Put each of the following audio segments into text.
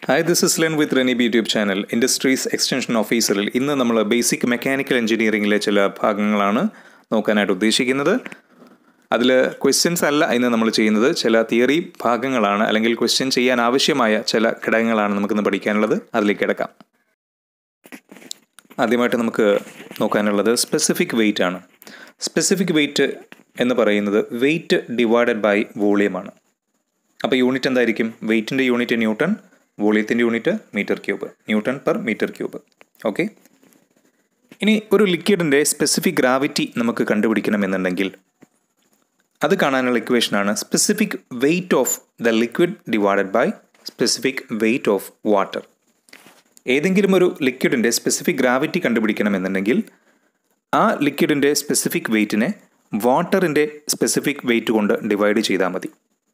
hi this is learn with Reni YouTube channel industries extension ഓഫീസറിൽ ഇന്ന് നമ്മൾ ബേസിക് മെക്കാനിക്കൽ എഞ്ചിനീയറിംഗിലെ ചില ഭാഗങ്ങളാണ് നോക്കാനായിട്ട് ഉദ്ദേശിക്കുന്നത് അതിൽ ക്വസ്റ്റ്യൻസ് അല്ല ഇന്ന് നമ്മൾ ചെയ്യുന്നത് ചില തിയറി ഭാഗങ്ങളാണ് അല്ലെങ്കിൽ ക്വസ്റ്റ്യൻ ചെയ്യാൻ ആവശ്യമായ ചില ഘടകങ്ങളാണ് നമുക്കിന്ന് പഠിക്കാനുള്ളത് അതിലേക്ക് കിടക്കാം ആദ്യമായിട്ട് നമുക്ക് നോക്കാനുള്ളത് സ്പെസിഫിക് വെയിറ്റ് ആണ് സ്പെസിഫിക് വെയിറ്റ് എന്ന് പറയുന്നത് വെയിറ്റ് ഡിവൈഡഡ് ബൈ വോളിയമാണ് അപ്പോൾ യൂണിറ്റ് എന്തായിരിക്കും വെയിറ്റിൻ്റെ യൂണിറ്റ് ന്യൂട്ടൺ വോളിയത്തിൻ്റെ unit meter cube newton per meter cube okay ഇനി ഒരു ലിക്വിഡിൻ്റെ സ്പെസിഫിക് ഗ്രാവിറ്റി നമുക്ക് കണ്ടുപിടിക്കണമെന്നുണ്ടെങ്കിൽ അത് കാണാനുള്ള ഇക്വേഷനാണ് specific weight of the liquid divided by specific weight of water ഏതെങ്കിലും ഒരു ലിക്വിഡിൻ്റെ സ്പെസിഫിക് ഗ്രാവിറ്റി കണ്ടുപിടിക്കണമെന്നുണ്ടെങ്കിൽ ആ ലിക്വിഡിൻ്റെ സ്പെസിഫിക് വെയിറ്റിനെ വാട്ടറിൻ്റെ സ്പെസിഫിക് വെയിറ്റ് കൊണ്ട് ഡിവൈഡ് ചെയ്താൽ മതി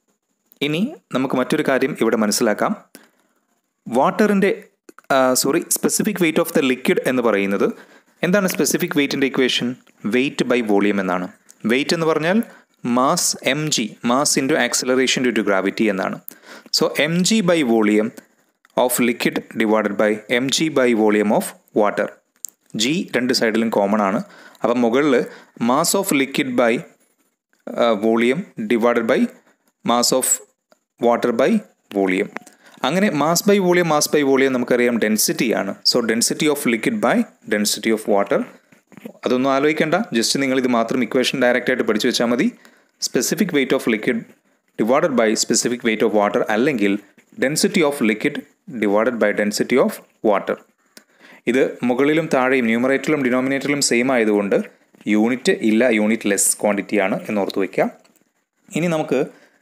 ഇനി നമുക്ക് മറ്റൊരു കാര്യം ഇവിടെ മനസ്സിലാക്കാം വാട്ടറിൻ്റെ sorry specific weight of the liquid എന്ന് പറയുന്നത് എന്താണ് സ്പെസിഫിക് വെയിറ്റിൻ്റെ ഇക്വേഷൻ വെയിറ്റ് ബൈ വോളിയം എന്നാണ് വെയിറ്റ് എന്ന് പറഞ്ഞാൽ mass M G mass into acceleration due to gravity എന്നാണ് so M G by volume of liquid divided by M G by volume of water G രണ്ട് സൈഡിലും common ആണ് അപ്പം മുകളിൽ mass of liquid by volume divided by mass of water by volume അങ്ങനെ mass by volume mass by volume നമുക്കറിയാം density ആണ് so density of liquid by density of water അതൊന്നും ആലോചിക്കേണ്ട ജസ്റ്റ് നിങ്ങൾ ഇത് മാത്രം ഇക്വേഷൻ ഡയറക്റ്റ് ആയിട്ട് പഠിച്ചു വെച്ചാൽ മതി specific weight of liquid divided by specific weight of water അല്ലെങ്കിൽ density of liquid divided by density of water ഇത് മുകളിലും താഴെയും ന്യൂമറേറ്ററിലും ഡിനോമിനേറ്ററിലും സെയിം ആയതുകൊണ്ട് യൂണിറ്റ് ഇല്ല യൂണിറ്റ് ലെസ് ക്വാണ്ടിറ്റി ആണ് എന്നോർത്ത് വയ്ക്കുക ഇനി നമുക്ക്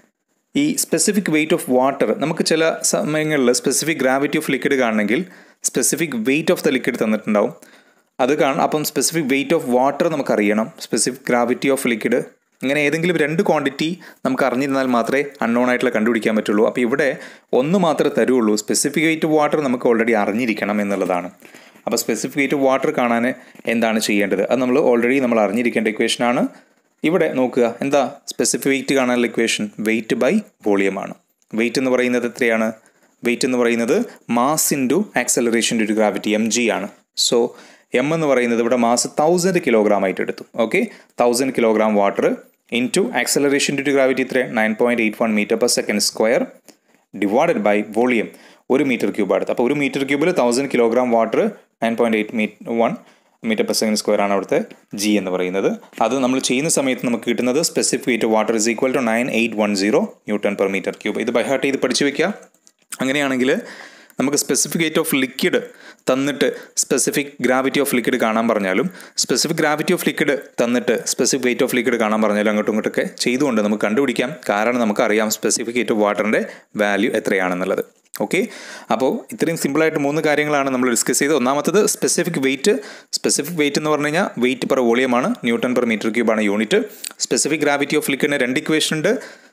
ഈ സ്പെസിഫിക് വെയിറ്റ് ഓഫ് വാട്ടർ നമുക്ക് ചില സമയങ്ങളിൽ സ്പെസിഫിക് ഗ്രാവിറ്റി ഓഫ് ലിക്വിഡ് കാണണമെങ്കിൽ specific weight of the liquid തന്നിട്ടുണ്ടാവും അത് കാണും അപ്പം സ്പെസിഫിക് വെയിറ്റ് ഓഫ് വാട്ടർ നമുക്കറിയണം സ്പെസിഫിക് ഗ്രാവിറ്റി ഓഫ് ലിക്വിഡ് ഇങ്ങനെ ഏതെങ്കിലും രണ്ട് ക്വാണ്ടിറ്റി നമുക്ക് അറിഞ്ഞിരുന്നാൽ മാത്രമേ അൺനോൺ ആയിട്ടുള്ള കണ്ടുപിടിക്കാൻ പറ്റുള്ളൂ അപ്പോൾ ഇവിടെ ഒന്ന് മാത്രമേ തരുള്ളൂ സ്പെസിഫിക് വെയിറ്റ് ഓഫ് വാട്ടർ നമുക്ക് ഓൾറെഡി അറിഞ്ഞിരിക്കണം എന്നുള്ളതാണ് അപ്പോൾ സ്പെസിഫിക് വെയിറ്റ് ഓഫ് വാട്ടർ കാണാൻ എന്താണ് ചെയ്യേണ്ടത് അത് നമ്മൾ ഓൾറെഡി നമ്മൾ അറിഞ്ഞിരിക്കേണ്ട ഇക്വേഷനാണ് ഇവിടെ നോക്കുക എന്താ സ്പെസിഫിക് വെയിറ്റ് കാണാനുള്ള ഇക്വേഷൻ വെയിറ്റ് ബൈ വോളിയമാണ് വെയിറ്റ് എന്ന് പറയുന്നത് എത്രയാണ് വെയിറ്റ് എന്ന് പറയുന്നത് mass into acceleration due to gravity M G ആണ് സോ എം എന്ന് പറയുന്നത് ഇവിടെ മാസ് തൗസൻഡ് കിലോഗ്രാം ആയിട്ട് എടുത്തു okay thousand kilogram water into acceleration due to gravity ഇത്ര nine point eight one meter per second square divided by volume ഒരു meter cube അടുത്ത് അപ്പോൾ ഒരു മീറ്റർ ക്യൂബിൽ thousand kilogram water nine point eight മീ one meter per second square ആണ് അവിടുത്തെ G എന്ന് പറയുന്നത് അത് നമ്മൾ ചെയ്യുന്ന സമയത്ത് നമുക്ക് കിട്ടുന്നത് specific weight water is equal to nine eight one zero newton per meter cube ഇത് ബൈഹാർട്ട് ചെയ്ത് പഠിച്ചു വെക്കുക അങ്ങനെയാണെങ്കിൽ നമുക്ക് സ്പെസിഫിക് വെയിറ്റ് ഓഫ് ലിക്വിഡ് തന്നിട്ട് സ്പെസിഫിക് ഗ്രാവിറ്റി ഓഫ് ലിക്വിഡ് കാണാൻ പറഞ്ഞാലും സ്പെസിഫിക് ഗ്രാവിറ്റി ഓഫ് ലിക്വിഡ് തന്നിട്ട് സ്പെസിഫിക് വെയിറ്റ് ഓഫ് ലിക്വിഡ് കാണാൻ പറഞ്ഞാലും അങ്ങോട്ടും ഇങ്ങോട്ടൊക്കെ ചെയ്തുകൊണ്ട് നമുക്ക് കണ്ടുപിടിക്കാം കാരണം നമുക്കറിയാം സ്പെസിഫിക് വെയിറ്റ് ഓഫ് വാട്ടറിൻ്റെ വാല്യൂ എത്രയാണെന്നുള്ളത് ഓക്കെ അപ്പോൾ ഇത്രയും സിമ്പിളായിട്ട് മൂന്ന് കാര്യങ്ങളാണ് നമ്മൾ ഡിസ്കസ് ചെയ്തത് ഒന്നാമത്തത് സ്പെസിഫിക് വെയിറ്റ് സ്പെസിഫിക് വെയിറ്റ് എന്ന് പറഞ്ഞു കഴിഞ്ഞാൽ വെയിറ്റ് പെർ വോളിയമാണ് ന്യൂട്ടൺ പെർ മീറ്റർ ക്യൂബാണ് യൂണിറ്റ് സ്പെസിഫിക് ഗ്രാവിറ്റി ഓഫ് ലിക്വിഡിന് രണ്ട് ഇക്വേഷൻ ഉണ്ട്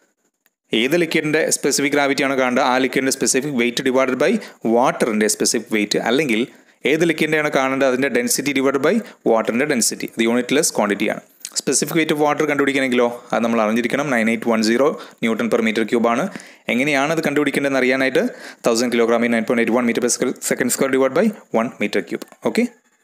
ഏത് ലിക്വിഡിൻ്റെ സ്പെസിഫിക് ഗ്രാവിറ്റിയാണ് കാണേണ്ടത് ആ ലിക്വിഡിൻ്റെ സ്പെസിഫിക് വെയിറ്റ് ഡിവൈഡഡ് ബൈ വാട്ടറിൻ്റെ സ്പെസിഫിക് വെയിറ്റ് അല്ലെങ്കിൽ ഏത് ലിക്വിഡിൻ്റെയാണ് കാണേണ്ടത് അതിൻ്റെ ഡെൻസിറ്റി ഡിവൈഡ് ബൈ വാട്ടറിൻ്റെ ഡെൻസിറ്റി അത് യൂണിറ്റ് ലെസ് ക്വാണ്ടിറ്റിയാണ് സ്പെസിഫിക് വെയിറ്റ് ഓഫ് വാട്ടർ കണ്ടുപിടിക്കണമെങ്കിലോ അത് നമ്മൾ അറിഞ്ഞിരിക്കണം nine eight one zero newton per meter ക്യൂബാണ് എങ്ങനെയാണ് അത് കണ്ടുപിടിക്കേണ്ടതെന്ന് അറിയാനായിട്ട് thousand kilogram nine point eight one meter per second square divide by one meter cube okay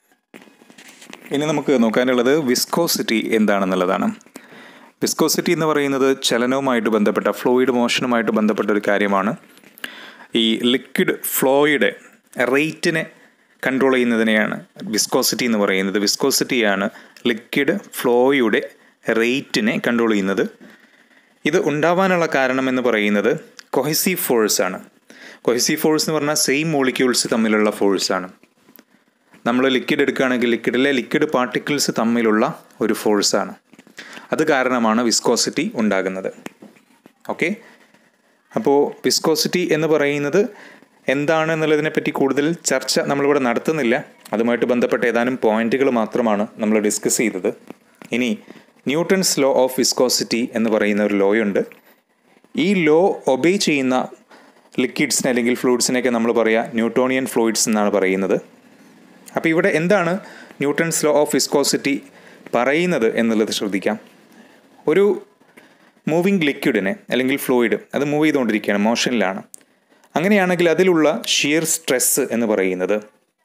ഇനി നമുക്ക് നോക്കാനുള്ളത് വിസ്കോസിറ്റി എന്താണെന്നുള്ളതാണ് വിസ്കോസിറ്റി എന്ന് പറയുന്നത് ചലനവുമായിട്ട് ബന്ധപ്പെട്ട ഫ്ലോയിഡ് മോഷനുമായിട്ട് ബന്ധപ്പെട്ട ഒരു കാര്യമാണ് ഈ ലിക്വിഡ് ഫ്ലോയുടെ റേറ്റിനെ കൺട്രോൾ ചെയ്യുന്നതിനെയാണ് വിസ്കോസിറ്റി എന്ന് പറയുന്നത് വിസ്കോസിറ്റിയാണ് ലിക്വിഡ് ഫ്ലോയുടെ റേറ്റിനെ കൺട്രോൾ ചെയ്യുന്നത് ഇത് ഉണ്ടാവാനുള്ള കാരണം എന്ന് പറയുന്നത് കൊഹസീവ് ഫോഴ്സ് ആണ് കൊഹസീവ് ഫോഴ്സ് എന്ന് പറഞ്ഞാൽ സെയിം മോളിക്യൂൾസ് തമ്മിലുള്ള ഫോഴ്സാണ് നമ്മൾ ലിക്വിഡ് എടുക്കുകയാണെങ്കിൽ ലിക്വിഡിലെ ലിക്വിഡ് പാർട്ടിക്കിൾസ് തമ്മിലുള്ള ഒരു ഫോഴ്സാണ് അത് കാരണമാണ് വിസ്കോസിറ്റി ഉണ്ടാകുന്നത് ഓക്കെ അപ്പോൾ വിസ്കോസിറ്റി എന്ന് പറയുന്നത് എന്താണ് എന്നുള്ളതിനെപ്പറ്റി കൂടുതൽ ചർച്ച നമ്മളിവിടെ നടത്തുന്നില്ല അതുമായിട്ട് ബന്ധപ്പെട്ട ഏതാനും പോയിന്റുകൾ മാത്രമാണ് നമ്മൾ ഡിസ്കസ് ചെയ്തത് ഇനി ന്യൂട്ടൺസ് ലോ ഓഫ് വിസ്കോസിറ്റി എന്ന് പറയുന്ന ഒരു ലോ ഉണ്ട് ഈ ലോ ഒബേ ചെയ്യുന്ന ലിക്വിഡ്സിനെ അല്ലെങ്കിൽ ഫ്ലൂയിഡ്സിനെയൊക്കെ നമ്മൾ പറയുക ന്യൂട്ടോണിയൻ ഫ്ലൂയിഡ്സ് എന്നാണ് പറയുന്നത് അപ്പോൾ ഇവിടെ എന്താണ് ന്യൂട്ടൺസ് ലോ ഓഫ് വിസ്കോസിറ്റി പറയുന്നത് എന്നുള്ളത് ശ്രദ്ധിക്കാം ഒരു മൂവിങ് ലിക്വിഡിനെ അല്ലെങ്കിൽ ഫ്ലൂയിഡ് അത് മൂവ് ചെയ്തുകൊണ്ടിരിക്കുകയാണ് മോഷനിലാണ് അങ്ങനെയാണെങ്കിൽ അതിലുള്ള ഷിയർ സ്ട്രെസ് എന്ന് പറയുന്നത്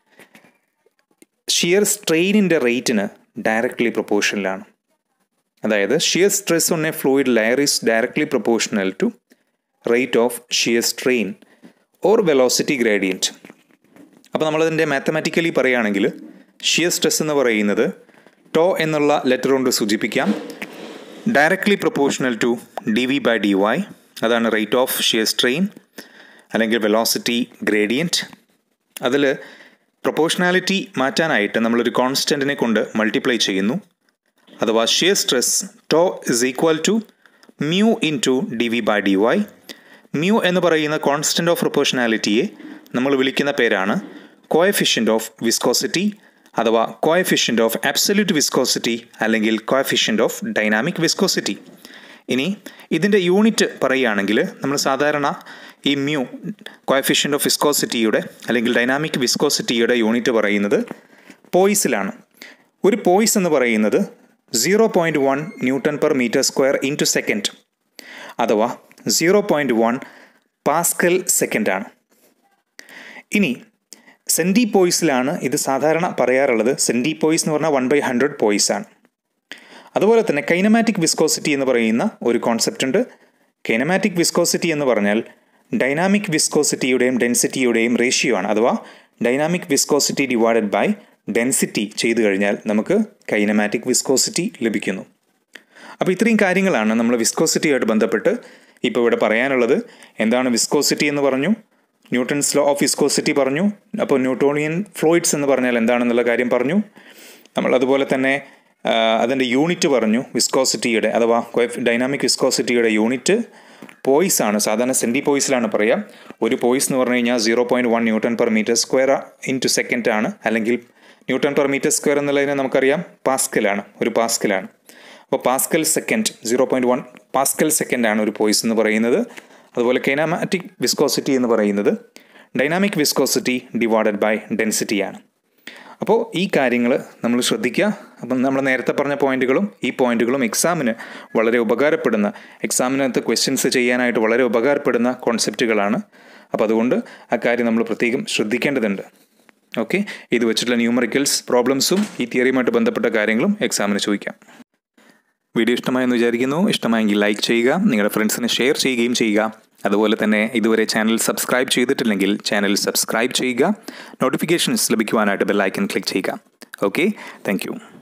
ഷിയർ സ്ട്രെയിനിൻ്റെ റേറ്റിന് ഡയറക്റ്റ്ലി പ്രൊപ്പോർഷനിലാണ് അതായത് shear stress on a fluid layer is directly proportional to rate of shear strain or velocity gradient അപ്പോൾ നമ്മളതിൻ്റെ മാത്തമാറ്റിക്കലി പറയുകയാണെങ്കിൽ ഷിയർ സ്ട്രെസ് എന്ന് പറയുന്നത് ടോ എന്നുള്ള ലെറ്റർ കൊണ്ട് സൂചിപ്പിക്കാം directly proportional to D V by D Y അതാണ് റേറ്റ് ഓഫ് ഷിയർ സ്ട്രെയിൻ അല്ലെങ്കിൽ വെലോസിറ്റി ഗ്രേഡിയൻറ്റ് അതിൽ പ്രൊപ്പോർഷണാലിറ്റി മാറ്റാനായിട്ട് നമ്മളൊരു കോൺസ്റ്റൻറ്റിനെ കൊണ്ട് മൾട്ടിപ്ലൈ ചെയ്യുന്നു അഥവാ shear stress tau is equal to mu into D V by D Y mu എന്ന് പറയുന്ന കോൺസ്റ്റൻറ്റ് ഓഫ് പ്രൊപ്പോർഷണാലിറ്റിയെ നമ്മൾ വിളിക്കുന്ന പേരാണ് കോയഫിഷ്യൻ്റ് ഓഫ് വിസ്കോസിറ്റി അഥവാ കോയഫിഷ്യൻ്റ് ഓഫ് അബ്സല്യൂട്ട് വിസ്കോസിറ്റി അല്ലെങ്കിൽ കോയഫിഷ്യൻ്റ് ഓഫ് ഡൈനാമിക് വിസ്കോസിറ്റി ഇനി ഇതിൻ്റെ യൂണിറ്റ് പറയുകയാണെങ്കിൽ നമ്മൾ സാധാരണ ഈ മ്യൂ കോയഫിഷ്യൻ്റ് ഓഫ് വിസ്കോസിറ്റിയുടെ അല്ലെങ്കിൽ ഡൈനാമിക് വിസ്കോസിറ്റിയുടെ യൂണിറ്റ് പറയുന്നത് പോയിസിലാണ് ഒരു പോയിസ് എന്ന് പറയുന്നത് zero point one newton per metre square into second അഥവാ സീറോ പോയിൻറ്റ് വൺ പാസ്കൽ സെക്കൻഡാണ് ഇനി സെൻറ്റി പോയിസിലാണ് ഇത് സാധാരണ പറയാറുള്ളത് സെൻറ്റി പോയിസ് എന്ന് പറഞ്ഞാൽ വൺ ബൈ ഹൺഡ്രഡ് പോയിസ് ആണ് അതുപോലെ തന്നെ കൈനമാറ്റിക് വിസ്കോസിറ്റി എന്ന് പറയുന്ന ഒരു കോൺസെപ്റ്റ് ഉണ്ട് കൈനമാറ്റിക് വിസ്കോസിറ്റി എന്ന് പറഞ്ഞാൽ ഡൈനാമിക് വിസ്കോസിറ്റിയുടെയും ഡെൻസിറ്റിയുടെയും റേഷ്യോ ആണ് അഥവാ dynamic viscosity divided by density ചെയ്തു കഴിഞ്ഞാൽ നമുക്ക് കൈനമാറ്റിക് വിസ്കോസിറ്റി ലഭിക്കുന്നു അപ്പോൾ ഇത്രയും കാര്യങ്ങളാണ് നമ്മൾ വിസ്കോസിറ്റിയായിട്ട് ബന്ധപ്പെട്ട് ഇപ്പോൾ ഇവിടെ പറയാനുള്ളത് എന്താണ് വിസ്കോസിറ്റി എന്ന് പറഞ്ഞു ന്യൂട്ടൺസ് ലോ ഓഫ് വിസ്കോസിറ്റി പറഞ്ഞു അപ്പോൾ ന്യൂട്ടോണിയൻ ഫ്ലോയിഡ്സ് എന്ന് പറഞ്ഞാൽ എന്താണെന്നുള്ള കാര്യം പറഞ്ഞു നമ്മൾ അതുപോലെ തന്നെ അതിൻ്റെ യൂണിറ്റ് പറഞ്ഞു വിസ്കോസിറ്റിയുടെ അഥവാ ഡൈനാമിക് വിസ്കോസിറ്റിയുടെ യൂണിറ്റ് പോയിസ് ആണ് സാധാരണ സെൻറ്റി പോയിസിലാണ് പറയുക ഒരു പോയിസ് എന്ന് പറഞ്ഞു കഴിഞ്ഞാൽ zero point one newton per metre square into second ആണ് അല്ലെങ്കിൽ ന്യൂട്ടൺ പെർ മീറ്റർ സ്ക്വയർ എന്നുള്ളതിനെ നമുക്കറിയാം പാസ്കലാണ് ഒരു പാസ്കലാണ് അപ്പോൾ pascal second zero point one pascal second ആണ് ഒരു പോയിസ് എന്ന് പറയുന്നത് അതുപോലെ കൈനാമാറ്റിക് വിസ്കോസിറ്റി എന്ന് പറയുന്നത് ഡൈനാമിക് വിസ്കോസിറ്റി ഡിവൈഡഡ് ബൈ ഡെൻസിറ്റിയാണ് അപ്പോൾ ഈ കാര്യങ്ങൾ നമ്മൾ ശ്രദ്ധിക്കുക അപ്പം നമ്മൾ നേരത്തെ പറഞ്ഞ പോയിന്റുകളും ഈ പോയിന്റുകളും എക്സാമിന് വളരെ ഉപകാരപ്പെടുന്ന എക്സാമിനകത്ത് ക്വസ്റ്റ്യൻസ് ചെയ്യാനായിട്ട് വളരെ ഉപകാരപ്പെടുന്ന കോൺസെപ്റ്റുകളാണ് അപ്പോൾ അതുകൊണ്ട് ആ കാര്യം നമ്മൾ പ്രത്യേകം ശ്രദ്ധിക്കേണ്ടതുണ്ട് ഓക്കെ ഇത് വെച്ചിട്ടുള്ള ന്യൂമറിക്കൽസ് പ്രോബ്ലംസും ഈ തിയറിയുമായിട്ട് ബന്ധപ്പെട്ട കാര്യങ്ങളും എക്സാമിന് ചോദിക്കാം വീഡിയോ ഇഷ്ടമായെന്ന് വിചാരിക്കുന്നു ഇഷ്ടമായെങ്കിൽ ലൈക്ക് ചെയ്യുക നിങ്ങളുടെ ഫ്രണ്ട്സിന് ഷെയർ ചെയ്യുകയും ചെയ്യുക അതുപോലെ തന്നെ ഇതുവരെ ചാനൽ സബ്സ്ക്രൈബ് ചെയ്തിട്ടില്ലെങ്കിൽ ചാനൽ സബ്സ്ക്രൈബ് ചെയ്യുക നോട്ടിഫിക്കേഷൻസ് ലഭിക്കുവാനായിട്ട് ബെല്ലൈക്കൻ ക്ലിക്ക് ചെയ്യുക ഓക്കെ താങ്ക്